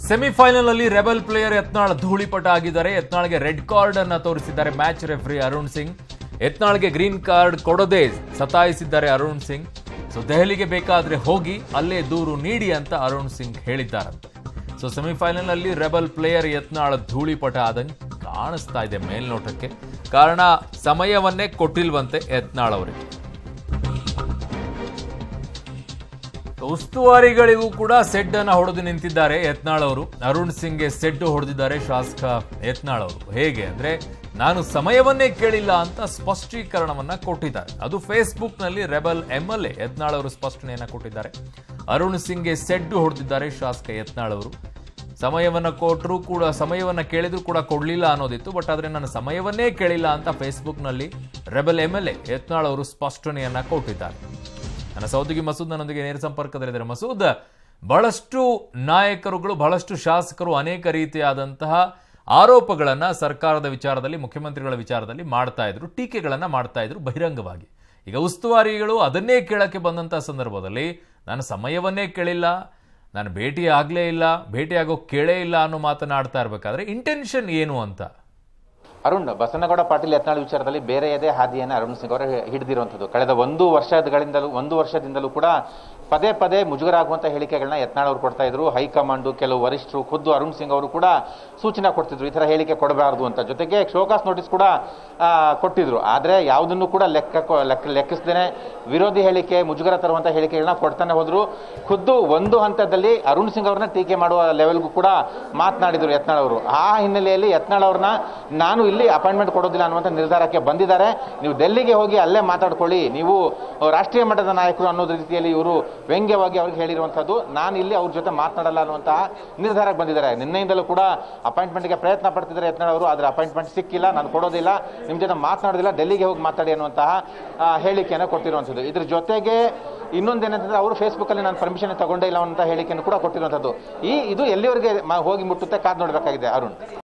semifinal ಅಲ್ಲಿ rebel player Yatnal ಧೂಳಿಪಟ ಆಗಿದ್ದಾರೆ ಯತ್ನಾಳ್ಗೆ red card ಅನ್ನ ತೋರಿಸಿದ್ದಾರೆ ಮ್ಯಾಚ್ ರೆಫ್ರಿ ಅರುಣ್ ಸಿಂಗ್ ಯತ್ನಾಳ್ಗೆ ಗ್ರೀನ್ ಕಾರ್ಡ್ ಕೊಡದೆ ಸತಾಯಿಸಿದ್ದಾರೆ ಅರುಣ್ ಸಿಂಗ್ ಸೊ ದೆಹಲಿಗೆ ಬೇಕಾದ್ರೆ ಹೋಗಿ ಅಲ್ಲೇ ದೂರು ನೀಡಿ ಅಂತ ಅರುಣ್ ಸಿಂಗ್ ಹೇಳಿದ್ದಾರಂತೆ ಸೊ ಸೆಮಿಫೈನಲ್ ಅಲ್ಲಿ ರೆಬಲ್ ಪ್ಲೇಯರ್ ಯತ್ನಾಳ್ ಧೂಳಿಪಟ ಆದಂಗೆ ಕಾಣಿಸ್ತಾ ಇದೆ ಮೇಲ್ನೋಟಕ್ಕೆ ಕಾರಣ ಸಮಯವನ್ನೇ ಕೊಟ್ಟಿಲ್ವಂತೆ ಯತ್ನಾಳ್ ಅವರಿಗೆ ಉಸ್ತುವಾರಿಗಳಿಗೂ ಕೂಡ ಸೆಡ್ ಅನ್ನ ಹೊಡೆದು ನಿಂತಿದ್ದಾರೆ ಯತ್ನಾಳ್ ಅವರು ಅರುಣ್ ಸಿಂಗ್ಗೆ ಸೆಡ್ ಹೊಡೆದಿದ್ದಾರೆ ಶಾಸಕ ಯತ್ನಾಳ್ ಅವರು ಹೇಗೆ ಅಂದ್ರೆ ನಾನು ಸಮಯವನ್ನೇ ಕೇಳಿಲ್ಲ ಅಂತ ಸ್ಪಷ್ಟೀಕರಣವನ್ನ ಕೊಟ್ಟಿದ್ದಾರೆ ಅದು ಫೇಸ್ಬುಕ್ ನಲ್ಲಿ rebel M L A Yatnal ಅವರು ಸ್ಪಷ್ಟನೆಯನ್ನ ಕೊಟ್ಟಿದ್ದಾರೆ ಅರುಣ್ ಸಿಂಗ್ಗೆ ಸೆಡ್ ಹೊಡೆದಿದ್ದಾರೆ ಶಾಸಕ ಯತ್ನಾಳ್ ಅವರು ಸಮಯವನ್ನ ಕೊಟ್ಟರು ಕೂಡ ಸಮಯವನ್ನ ಕೇಳಿದ್ರು ಕೂಡ ಕೊಡ್ಲಿಲ್ಲ ಅನ್ನೋದಿತ್ತು ಬಟ್ ಆದ್ರೆ ನಾನು ಸಮಯವನ್ನೇ ಕೇಳಿಲ್ಲ ಅಂತ ಫೇಸ್ಬುಕ್ ನಲ್ಲಿ rebel M L A Yatnal ಅವರು ಸ್ಪಷ್ಟನೆಯನ್ನ ಕೊಟ್ಟಿದ್ದಾರೆ ನನ್ನ ಸಹೋದ್ಯೋಗಿ ಮಸೂದ್ ನನ್ನೊಂದಿಗೆ ನೇರ ಸಂಪರ್ಕದಲ್ಲಿದ್ದಾರೆ ಮಸೂದ್ ಬಹಳಷ್ಟು ನಾಯಕರುಗಳು ಬಹಳಷ್ಟು ಶಾಸಕರು ಅನೇಕ ರೀತಿಯಾದಂತಹ ಆರೋಪಗಳನ್ನ ಸರ್ಕಾರದ ವಿಚಾರದಲ್ಲಿ ಮುಖ್ಯಮಂತ್ರಿಗಳ ವಿಚಾರದಲ್ಲಿ ಮಾಡ್ತಾ ಇದ್ರು ಟೀಕೆಗಳನ್ನ ಮಾಡ್ತಾ ಇದ್ರು ಬಹಿರಂಗವಾಗಿ ಈಗ ಉಸ್ತುವಾರಿಗಳು ಅದನ್ನೇ ಕೇಳಕ್ಕೆ ಬಂದಂತಹ ಸಂದರ್ಭದಲ್ಲಿ ನಾನು ಸಮಯವನ್ನೇ ಕೇಳಿಲ್ಲ ನಾನು ಭೇಟಿ ಆಗ್ಲೇ ಇಲ್ಲ ಭೇಟಿ ಆಗೋ ಕೇಳೇ ಇಲ್ಲ ಅನ್ನೋ ಮಾತನಾಡ್ತಾ ಇರ್ಬೇಕಾದ್ರೆ ಇಂಟೆನ್ಷನ್ ಏನು ಅಂತ ಅರುಣ್ ಬಸನಗೌಡ ಪಾಟೀಲ್ ಯತ್ನಾಳ್ ವಿಚಾರದಲ್ಲಿ ಬೇರೆಯದೇ ಹಾದಿಯನ್ನು ಅರುಣ್ ಸಿಂಗ್ ಅವರು ಹಿಡಿದಿರುವಂಥದ್ದು ಕಳೆದ ಒಂದು ವರ್ಷಗಳಿಂದಲೂ ಒಂದು ವರ್ಷದಿಂದಲೂ ಕೂಡ ಪದೇ ಪದೇ ಮುಜುಗರ ಆಗುವಂಥ ಹೇಳಿಕೆಗಳನ್ನ ಯತ್ನಾಳ್ ಅವರು ಕೊಡ್ತಾ ಇದ್ರು ಹೈಕಮಾಂಡು ಕೆಲವು ವರಿಷ್ಠರು ಖುದ್ದು ಅರುಣ್ ಸಿಂಗ್ ಅವರು ಕೂಡ ಸೂಚನೆ ಕೊಡ್ತಿದ್ರು ಈ ಥರ ಹೇಳಿಕೆ ಕೊಡಬಾರದು ಅಂತ ಜೊತೆಗೆ ಶೋಕಾಸ್ ನೋಟಿಸ್ ಕೂಡ ಆ, ಕೊಟ್ಟಿದ್ರು ಆದರೆ ಯಾವುದನ್ನು ಕೂಡ ಲೆಕ್ಕ ಲೆಕ್ಕ ಲೆಕ್ಕಿಸದೇನೆ ವಿರೋಧಿ ಹೇಳಿಕೆ ಮುಜುಗರ ತರುವಂಥ ಹೇಳಿಕೆಗಳನ್ನ ಕೊಡ್ತಾನೆ ಹೋದ್ರು ಖುದ್ದು ಒಂದು ಹಂತದಲ್ಲಿ ಅರುಣ್ ಸಿಂಗ್ ಅವ್ರನ್ನ ಟೀಕೆ ಮಾಡುವ ಲೆವೆಲ್ಗೂ ಕೂಡ ಮಾತನಾಡಿದ್ರು ಯತ್ನಾಳ್ ಅವರು ಆ ಹಿನ್ನೆಲೆಯಲ್ಲಿ ಯತ್ನಾಳ್ ಅವ್ರನ್ನ ನಾನು ಇಲ್ಲಿ ಅಪಾಯಿಂಟ್ಮೆಂಟ್ ಕೊಡೋದಿಲ್ಲ ಅನ್ನುವಂಥ ನಿರ್ಧಾರಕ್ಕೆ ಬಂದಿದ್ದಾರೆ ನೀವು ಡೆಲ್ಲಿಗೆ ಹೋಗಿ ಅಲ್ಲೇ ಮಾತಾಡ್ಕೊಳ್ಳಿ ನೀವು ರಾಷ್ಟ್ರೀಯ ಮಟ್ಟದ ನಾಯಕರು ಅನ್ನೋದು ರೀತಿಯಲ್ಲಿ ಇವರು ವ್ಯಂಗ್ಯವಾಗಿ ಅವ್ರಿಗೆ ಹೇಳಿರುವಂಥದ್ದು ನಾನು ಇಲ್ಲಿ ಅವ್ರ ಜೊತೆ ಮಾತನಾಡಲ್ಲ ಅನ್ನುವಂತಹ ನಿರ್ಧಾರಕ್ಕೆ ಬಂದಿದ್ದಾರೆ ನಿನ್ನೆಯಿಂದಲೂ ಕೂಡ ಅಪಾಯಿಂಟ್ಮೆಂಟ್ಗೆ ಪ್ರಯತ್ನ ಪಡ್ತಿದ್ದಾರೆ ಯತ್ನಾಳ್ ಅವರು ಆದರೆ ಅಪಾಯಿಂಟ್ಮೆಂಟ್ ಸಿಕ್ಕಿಲ್ಲ ನಾನು ಕೊಡೋದಿಲ್ಲ ನಿಮ್ಮ ಜೊತೆ ಮಾತನಾಡೋದಿಲ್ಲ ಡೆಲ್ಲಿಗೆ ಹೋಗಿ ಮಾತಾಡಿ ಅನ್ನುವಂತಹ ಆ, ಹೇಳಿಕೆಯನ್ನು ಕೊಟ್ಟಿರುವಂಥದ್ದು ಇದ್ರ ಜೊತೆಗೆ ಇನ್ನೊಂದೇನಂತಂದ್ರೆ ಅವರು ಫೇಸ್ಬುಕ್ಕಲ್ಲಿ ನಾನು ಪರ್ಮಿಷನ್ ತಗೊಂಡೇ ಇಲ್ಲ ಅನ್ನುವಂಥ ಹೇಳಿಕೆಯನ್ನು ಕೂಡ ಕೊಟ್ಟಿರುವಂಥದ್ದು ಈ ಇದು ಎಲ್ಲಿವರೆಗೆ ಮ- ಹೋಗಿ ಮುಟ್ಟುತ್ತೆ ಕಾದು ನೋಡಬೇಕಾಗಿದೆ ಅರುಣ್